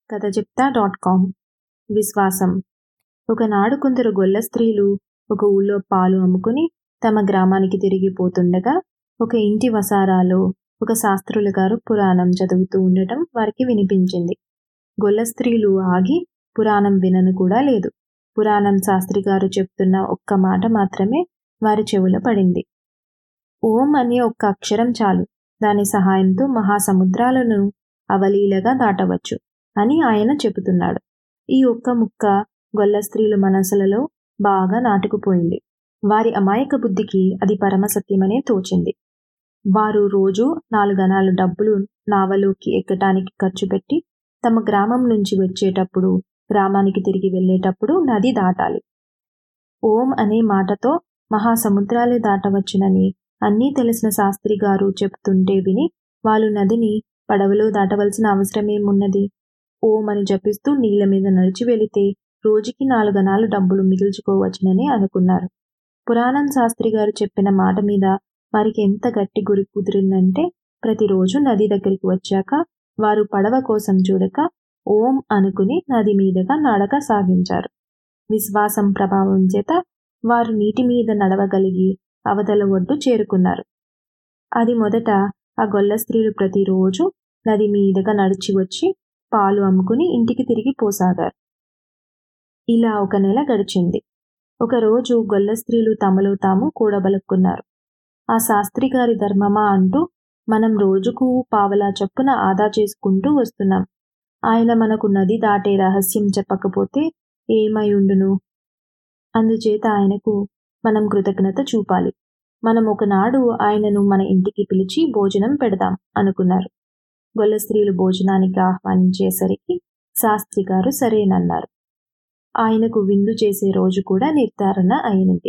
కథ చెప్తా dot com విశ్వాసం ఒకనాడు కొందరు గొల్ల స్త్రీలు ఒక ఊళ్ళో పాలు అమ్ముకుని తమ గ్రామానికి తిరిగి పోతుండగా ఒక ఇంటి వసారాలో ఒక శాస్త్రులు గారు పురాణం చదువుతూ ఉండటం వారికి వినిపించింది గొల్ల స్త్రీలు ఆగి పురాణం వినను కూడా లేదు పురాణం శాస్త్రి గారు చెప్తున్న ఒక్క మాట మాత్రమే వారి చెవుల పడింది ఓం అనే ఒక్క అక్షరం చాలు దాని సహాయంతో మహాసముద్రాలను అవలీలగా దాటవచ్చు అని ఆయన చెబుతున్నాడు ఈ ఒక్క ముక్క గొల్ల స్త్రీల మనసులలో బాగా నాటుకుపోయింది వారి అమాయక బుద్ధికి అది పరమసత్యమనే తోచింది వారు రోజు నాలుగనాలు డబ్బులు నావలోకి ఎక్కటానికి ఖర్చు పెట్టి తమ గ్రామం నుంచి వచ్చేటప్పుడు గ్రామానికి తిరిగి వెళ్ళేటప్పుడు నది దాటాలి ఓం అనే మాటతో మహాసముద్రాలే దాటవచ్చునని అన్నీ తెలిసిన శాస్త్రి గారు చెప్తుంటే విని వాళ్ళు నదిని పడవలో దాటవలసిన అవసరమేమున్నది ఓం అని జపిస్తూ నీళ్ళ మీద నడిచి వెళితే రోజుకి నాలుగనాలు డబ్బులు మిగిల్చుకోవచ్చునని అనుకున్నారు పురాణం శాస్త్రి గారు చెప్పిన మాట మీద వారికి ఎంత గట్టి గురి కుదిరిందంటే ప్రతిరోజు నది దగ్గరికి వచ్చాక వారు పడవ కోసం చూడక ఓం అనుకుని నది మీదుగా నడక సాగించారు విశ్వాసం ప్రభావం చేత వారు నీటి మీద నడవగలిగి అవతల ఒడ్డు చేరుకున్నారు అది మొదట ఆ గొల్ల స్త్రీలు ప్రతిరోజు నది మీదుగా నడిచి వచ్చి పాలు అమ్ముకుని ఇంటికి తిరిగి పోసాగారు ఇలా ఒక నెల గడిచింది ఒకరోజు గొల్ల స్త్రీలు తమలో తాము కూడబలుక్కున్నారు ఆ శాస్త్రి గారి ధర్మమా అంటూ మనం రోజుకు పావలా చొప్పున ఆదా చేసుకుంటూ వస్తున్నాం ఆయన మనకు నది దాటే రహస్యం చెప్పకపోతే ఏమై ఉండును అందుచేత ఆయనకు మనం కృతజ్ఞత చూపాలి మనం ఒకనాడు ఆయనను మన ఇంటికి పిలిచి భోజనం పెడదాం అనుకున్నారు గొల్ల స్త్రీలు భోజనానికి ఆహ్వానించేసరికి శాస్త్రి గారు సరేనన్నారు ఆయనకు విందు చేసే రోజు కూడా నిర్ధారణ అయినది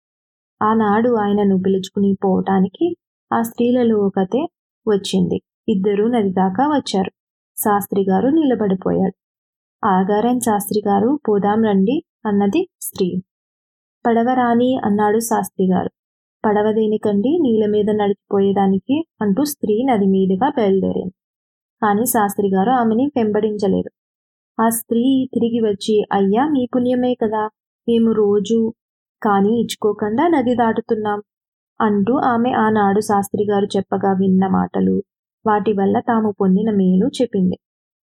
ఆనాడు ఆయనను పిలుచుకుని పోవటానికి ఆ స్త్రీలలో ఒకతే వచ్చింది ఇద్దరూ నది దాకా వచ్చారు శాస్త్రి గారు నిలబడిపోయాడు ఆగారం శాస్త్రి గారు పోదాం రండి అన్నది స్త్రీ పడవ రాని అన్నాడు శాస్త్రి గారు పడవ దేనికండి నీళ్ళ మీద నడిచిపోయేదానికి అంటూ స్త్రీ నది మీదుగా బయలుదేరింది కానీ శాస్త్రి గారు ఆమెని వెంబడించలేదు ఆ స్త్రీ తిరిగి వచ్చి అయ్యా మీ పుణ్యమే కదా మేము రోజు కానీ ఇచ్చుకోకుండా నది దాటుతున్నాం అంటూ ఆమె ఆనాడు శాస్త్రి గారు చెప్పగా విన్న మాటలు వాటి వల్ల తాము పొందిన మేలు చెప్పింది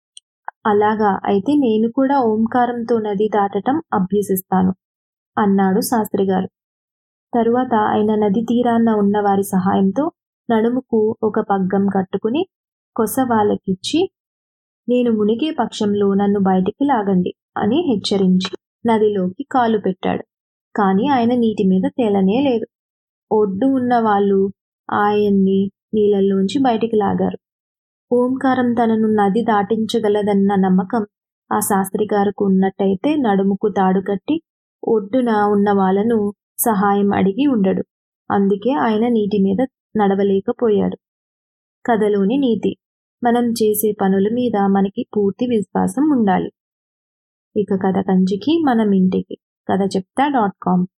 అలాగా అయితే నేను కూడా ఓంకారంతో నది దాటటం అభ్యసిస్తాను అన్నాడు శాస్త్రి గారు తరువాత ఆయన నది తీరాన్న ఉన్న వారి సహాయంతో నడుముకు ఒక పగ్గం కట్టుకుని కొస వాళ్ళకిచ్చి నేను మునిగే పక్షంలో నన్ను బయటికి లాగండి అని హెచ్చరించి నదిలోకి కాలు పెట్టాడు కానీ ఆయన నీటి మీద తేలనే లేదు ఒడ్డు ఉన్న వాళ్ళు ఆయన్ని నీళ్ళల్లోంచి బయటికి లాగారు ఓంకారం తనను నది దాటించగలదన్న నమ్మకం ఆ శాస్త్రి గారికి ఉన్నట్టయితే నడుముకు తాడు కట్టి ఒడ్డున ఉన్న వాళ్ళను సహాయం అడిగి ఉండడు అందుకే ఆయన నీటి మీద నడవలేకపోయాడు కథలోని నీతి మనం చేసే పనుల మీద మనకి పూర్తి విశ్వాసం ఉండాలి ఇక కథ కంచికి మనం ఇంటికి కథ చెప్తా డాట్ కామ్